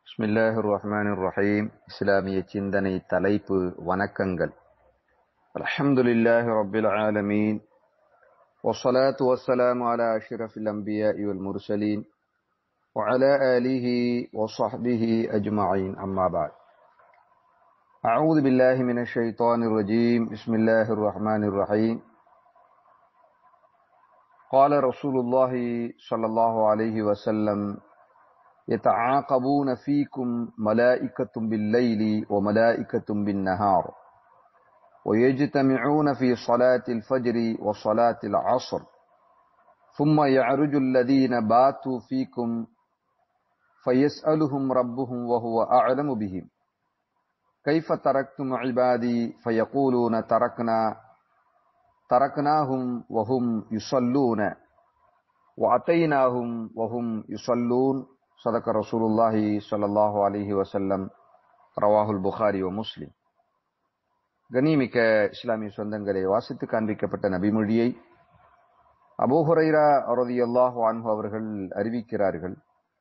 பிஸ்மில்லாஹிர் ரஹ்மானிர் ரஹீம் இஸ்லாமிய சிந்தனை தலைப்பு வணக்கங்கள் அல்ஹம்துலில்லாஹி ரப்பில் ஆலமீன் والصلاة والسلام على أشرف الأنبياء والمرسلين وعلى آله وصحبه أجمعين أما بعد أعوذ بالله من الشيطان الرجيم بسم الله الرحمن الرحيم قال رسول الله صلى الله عليه وسلم يتعاقبون فيكم ملائكة بالليل وملائكة بالنهار ويجتمعون في صلاة الفجر وصلاة العصر ثم يعرج الذين باتوا فيكم فيسألهم ربهم وهو أعلم بهم كيف تركتم عبادي فيقولون تركنا تركناهم وهم يصلون وأتيناهم وهم يصلون صدق رسول الله صلى الله عليه وسلم رواه البخاري ومسلم கனிமிக்க இஸ்லாமிய சொந்தங்களை வாசித்து காண்பிக்கப்பட்ட நபிமொழியை அபோஹுரைரா ரதியல்லாஹு அன்ஹு அவர்கள் அறிவிக்கிறார்கள்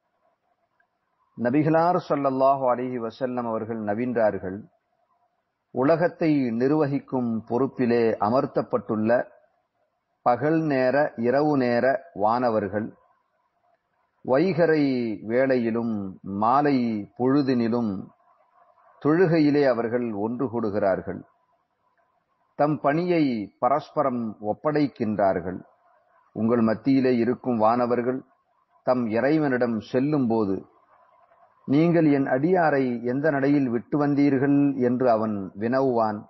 நபிகளார் சொல்லல்லாஹு அலிஹி வசல்லம் அவர்கள் நவின்றார்கள் உலகத்தை நிர்வகிக்கும் பொறுப்பிலே அமர்த்தப்பட்டுள்ள பகல் நேர இரவு நேர வானவர்கள் வைகரை வேளையிலும் மாலை பொழுதினிலும் தொழுகையிலே அவர்கள் ஒன்று கூடுகிறார்கள் தம் பணியை பரஸ்பரம் ஒப்படைக்கின்றார்கள் உங்கள் மத்தியிலே இருக்கும் வானவர்கள் தம் இறைவனிடம் செல்லும் போது நீங்கள் என் அடியாரை எந்த நடையில் விட்டு வந்தீர்கள் என்று அவன் வினவுவான்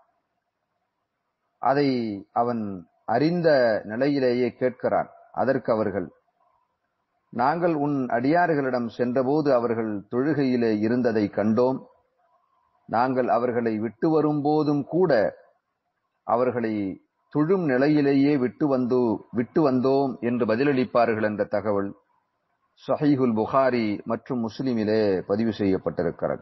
அதை அவன் அறிந்த நிலையிலேயே கேட்கிறான் அதற்கு அவர்கள் நாங்கள் உன் அடியார்களிடம் சென்றபோது அவர்கள் தொழுகையிலே இருந்ததை கண்டோம் நாங்கள் அவர்களை விட்டு வரும்போதும் கூட அவர்களை துழும் நிலையிலேயே விட்டு வந்தோ விட்டு வந்தோம் என்று பதிலளிப்பார்கள் என்ற தகவல் சஹீஹுல் புகாரி மற்றும் முஸ்லிமிலே பதிவு செய்யப்பட்டிருக்கிறது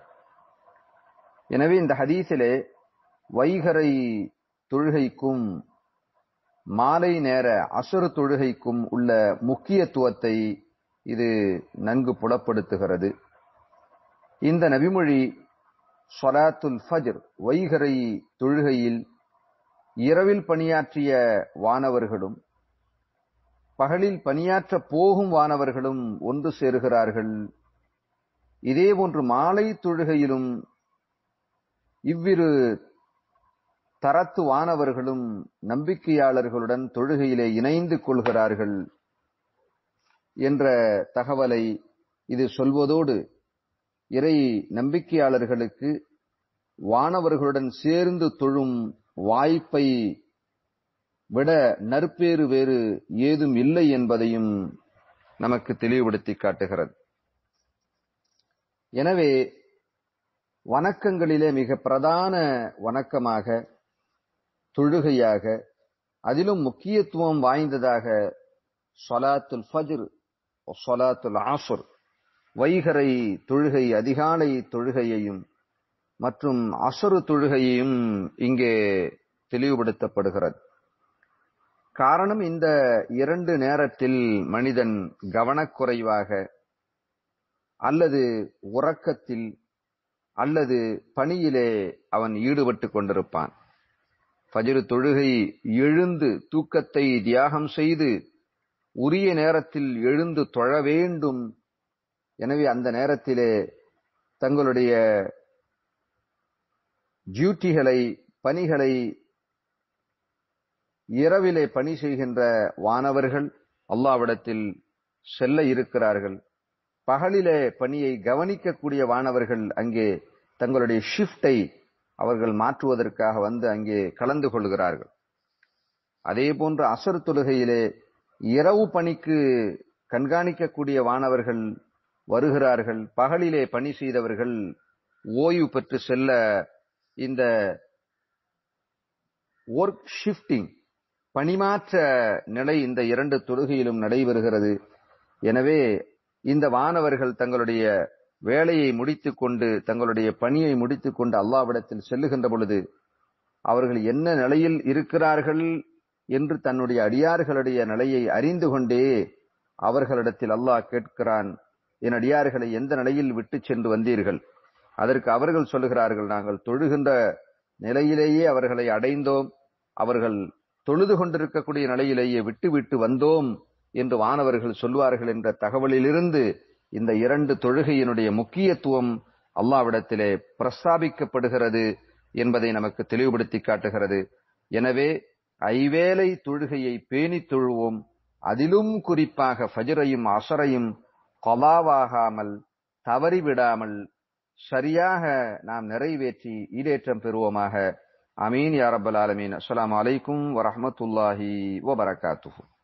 எனவே இந்த ஹதீஸிலே வைகரை தொழுகைக்கும் மாலை நேர அசுர தொழுகைக்கும் உள்ள முக்கியத்துவத்தை இது நன்கு புலப்படுத்துகிறது இந்த நபிமொழி சொலாத்துல் ஃபஜர் வைகரை தொழுகையில் இரவில் பணியாற்றிய வானவர்களும் பகலில் பணியாற்ற போகும் வானவர்களும் ஒன்று சேருகிறார்கள் இதே போன்று மாலை தொழுகையிலும் இவ்விரு தரத்து வானவர்களும் நம்பிக்கையாளர்களுடன் தொழுகையிலே இணைந்து கொள்கிறார்கள் என்ற தகவலை இது சொல்வதோடு இறை நம்பிக்கையாளர்களுக்கு வானவர்களுடன் சேர்ந்து தொழும் வாய்ப்பை விட நற்பேறு வேறு ஏதும் இல்லை என்பதையும் நமக்கு தெளிவுபடுத்தி காட்டுகிறது எனவே வணக்கங்களிலே மிக பிரதான வணக்கமாக தொழுகையாக அதிலும் முக்கியத்துவம் வாய்ந்ததாக சொலாத்துல் ஃபஜ்ர் சொலாத்துல் ஆசுர் வைகரை தொழுகை அதிகாலை தொழுகையையும் மற்றும் அசரு தொழுகையையும் இங்கே தெளிவுபடுத்தப்படுகிறது காரணம் இந்த இரண்டு நேரத்தில் மனிதன் கவனக்குறைவாக அல்லது உறக்கத்தில் அல்லது பணியிலே அவன் ஈடுபட்டு கொண்டிருப்பான் ஃபஜ்ரு தொழுகை எழுந்து தூக்கத்தை தியாகம் செய்து உரிய நேரத்தில் எழுந்து தொழ வேண்டும் எனவே அந்த நேரத்திலே தங்களுடைய டியூட்டிகளை பணிகளை இரவிலே பணி செய்கின்ற வானவர்கள் அல்லாவிடத்தில் செல்ல இருக்கிறார்கள் பகலிலே பணியை கவனிக்கக்கூடிய வானவர்கள் அங்கே தங்களுடைய ஷிஃப்டை அவர்கள் மாற்றுவதற்காக வந்து அங்கே கலந்து கொள்கிறார்கள் அதே போன்று அசர் தொழுகையிலே இரவு பணிக்கு கண்காணிக்கக்கூடிய வானவர்கள் வருகிறார்கள் பகலிலே பணி செய்தவர்கள் ஓய்வு பெற்று செல்ல இந்த ஒர்க் ஷிஃப்டிங் பணிமாற்ற நிலை இந்த இரண்டு தொழுகையிலும் நடைபெறுகிறது எனவே இந்த வானவர்கள் தங்களுடைய வேலையை முடித்துக் கொண்டு தங்களுடைய பணியை முடித்துக் கொண்டு அல்லாவிடத்தில் செல்லுகின்ற பொழுது அவர்கள் என்ன நிலையில் இருக்கிறார்கள் என்று தன்னுடைய அடியார்களுடைய நிலையை அறிந்து கொண்டே அவர்களிடத்தில் அல்லாஹ் கேட்கிறான் என் அடியார்களை எந்த நிலையில் விட்டு சென்று வந்தீர்கள் அதற்கு அவர்கள் சொல்லுகிறார்கள் நாங்கள் தொழுகின்ற நிலையிலேயே அவர்களை அடைந்தோம் அவர்கள் தொழுது கொண்டிருக்கக்கூடிய நிலையிலேயே விட்டு விட்டு வந்தோம் என்று வானவர்கள் சொல்வார்கள் என்ற தகவலிலிருந்து இந்த இரண்டு தொழுகையினுடைய முக்கியத்துவம் அல்லாவிடத்திலே பிரஸ்தாபிக்கப்படுகிறது என்பதை நமக்கு தெளிவுபடுத்தி காட்டுகிறது எனவே ஐவேளை தொழுகையை பேணி தொழுவோம் அதிலும் குறிப்பாக ஃபஜரையும் அசரையும் கொலாவாகாமல் தவறிவிடாமல் சரியாக நாம் நிறைவேற்றி ஈடேற்றம் பெறுவோமாக அமீன் யா ரப்பல் ஆலமீன் அஸ்ஸலாமு அலைக்கும் வரஹ்மத்துல்லாஹி வபரகாத்துஹு